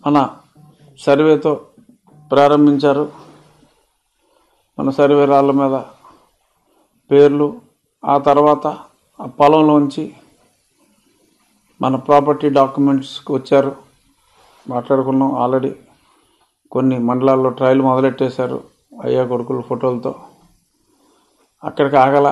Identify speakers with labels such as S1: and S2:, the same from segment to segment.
S1: మన సర్వేతో ప్రారంభించారు మన సర్వే రాళ్ళ మీద పేర్లు ఆ తర్వాత ఆ పొలంలోంచి మన ప్రాపర్టీ డాక్యుమెంట్స్కి వచ్చారు మాట్లాడుకున్నాం ఆల్రెడీ కొన్ని మండలాల్లో ట్రయల్ మొదలెట్టేశారు అయ్యా కొడుకుల ఫోటోలతో అక్కడికి ఆగల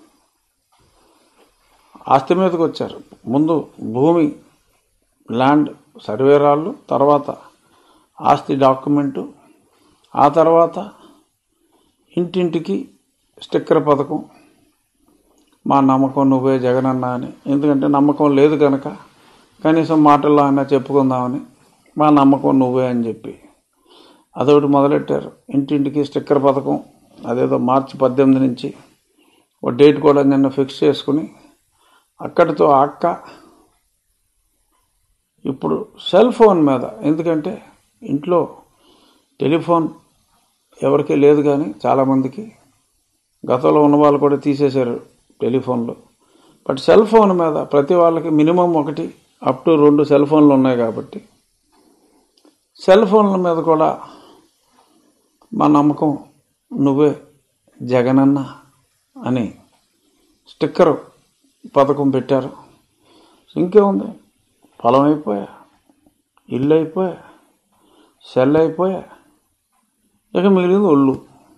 S1: ఆస్తి మీదకి వచ్చారు ముందు భూమి ల్యాండ్ సర్వే రాళ్ళు తర్వాత ఆస్తి డాక్యుమెంటు ఆ తర్వాత ఇంటింటికి స్టిక్కర్ పథకం మా నమ్మకం నువ్వే జగనన్న అని ఎందుకంటే నమ్మకం లేదు కనుక కనీసం మాటల్లో అయినా చెప్పుకుందామని మా నమ్మకం నువ్వే అని చెప్పి అదొకటి మొదలెట్టారు ఇంటింటికి స్టిక్కర్ పథకం అదేదో మార్చి పద్దెనిమిది నుంచి ఒక డేట్ కూడా నిన్న ఫిక్స్ చేసుకుని అక్కడితో అక్క ఇప్పుడు సెల్ ఫోన్ మీద ఎందుకంటే ఇంట్లో టెలిఫోన్ ఎవరికీ లేదు కానీ చాలామందికి గతంలో ఉన్న వాళ్ళు కూడా తీసేశారు టెలిఫోన్లు బట్ సెల్ ఫోన్ మీద ప్రతి వాళ్ళకి మినిమం ఒకటి అప్ టు రెండు సెల్ ఫోన్లు ఉన్నాయి కాబట్టి సెల్ ఫోన్ల మీద కూడా మా నమ్మకం నువ్వే జగనన్న అని స్టిక్కర్ పథకం పెట్టారు ఇంకేముంది పొలం అయిపోయా ఇల్లు అయిపోయా సెల్ అయిపోయా ఇక మిగిలింది ఒళ్ళు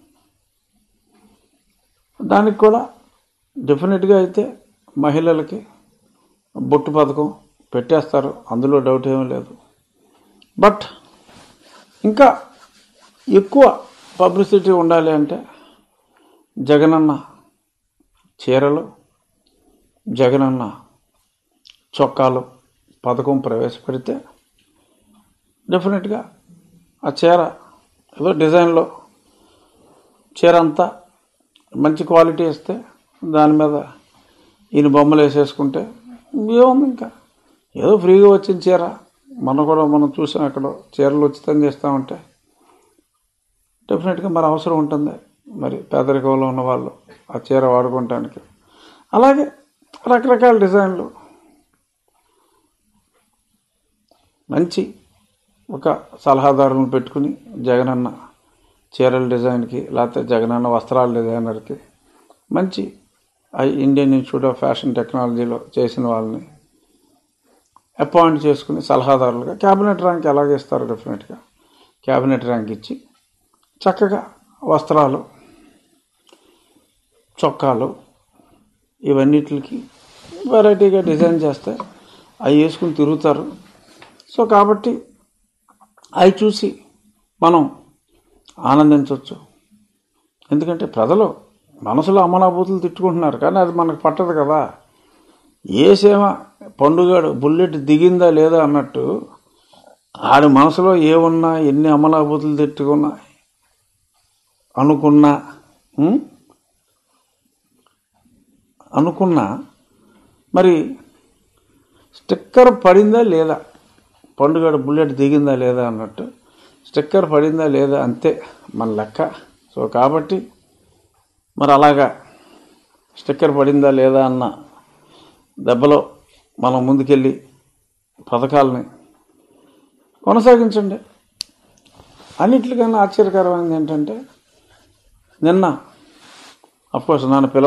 S1: దానికి కూడా డెఫినెట్గా అయితే మహిళలకి బొట్టు పథకం పెట్టేస్తారు అందులో డౌట్ ఏమీ లేదు బట్ ఇంకా ఎక్కువ పబ్లిసిటీ ఉండాలి అంటే జగనన్న చీరలు జగనన్న చొక్కాలు పథకం ప్రవేశపెడితే డెఫినెట్గా ఆ చీర ఏదో డిజైన్లో చీర అంతా మంచి క్వాలిటీ ఇస్తే దాని మీద ఈయన బొమ్మలు వేసేసుకుంటే ఏముంది ఇంకా ఏదో ఫ్రీగా వచ్చిన చీర మనం కూడా మనం చూసాం అక్కడ చీరలు ఉచితం చేస్తామంటే డెఫినెట్గా మరి అవసరం ఉంటుంది మరి పేదరికంలో ఉన్న వాళ్ళు ఆ చీర వాడుకోవటానికి అలాగే రకరకాల డిజైన్లు మంచి ఒక సలహాదారులను పెట్టుకుని జగనన్న చీరల డిజైన్కి లేకపోతే జగనన్న వస్త్రాల డిజైనర్కి మంచి I Indian institute of fashion టెక్నాలజీలో చేసిన వాళ్ళని అపాయింట్ చేసుకుని సలహాదారులుగా క్యాబినెట్ ర్యాంక్ ఎలాగ ఇస్తారు డెఫినెట్గా క్యాబినెట్ ర్యాంక్ ఇచ్చి చక్కగా వస్త్రాలు చొక్కాలు ఇవన్నిటికి వెరైటీగా డిజైన్ చేస్తే అవి వేసుకుని తిరుగుతారు సో కాబట్టి అవి చూసి మనం ఆనందించవచ్చు ఎందుకంటే ప్రజలు మనసులో అమలాభూతులు తిట్టుకుంటున్నారు కానీ అది మనకు పట్టదు కదా ఏ సేవ పండుగాడు బుల్లెట్ దిగిందా లేదా అన్నట్టు ఆడి మనసులో ఏమున్నా ఎన్ని అమలాభూతులు తిట్టుకున్నా అనుకున్నా ఉం? అనుకున్నా మరి స్టిక్కర్ పడిందా లేదా పండుగ బుల్లెట్ దిగిందా లేదా అన్నట్టు స్టిక్కర్ పడిందా లేదా అంతే మన లెక్క సో కాబట్టి మరి అలాగా స్టిక్కర్ పడిందా లేదా అన్న దెబ్బలో మనం ముందుకెళ్ళి పథకాలని కొనసాగించండి అన్నిటికన్నా ఆశ్చర్యకరమైనది ఏంటంటే నిన్న అఫ్కోర్స్ నన్ను పిల్ల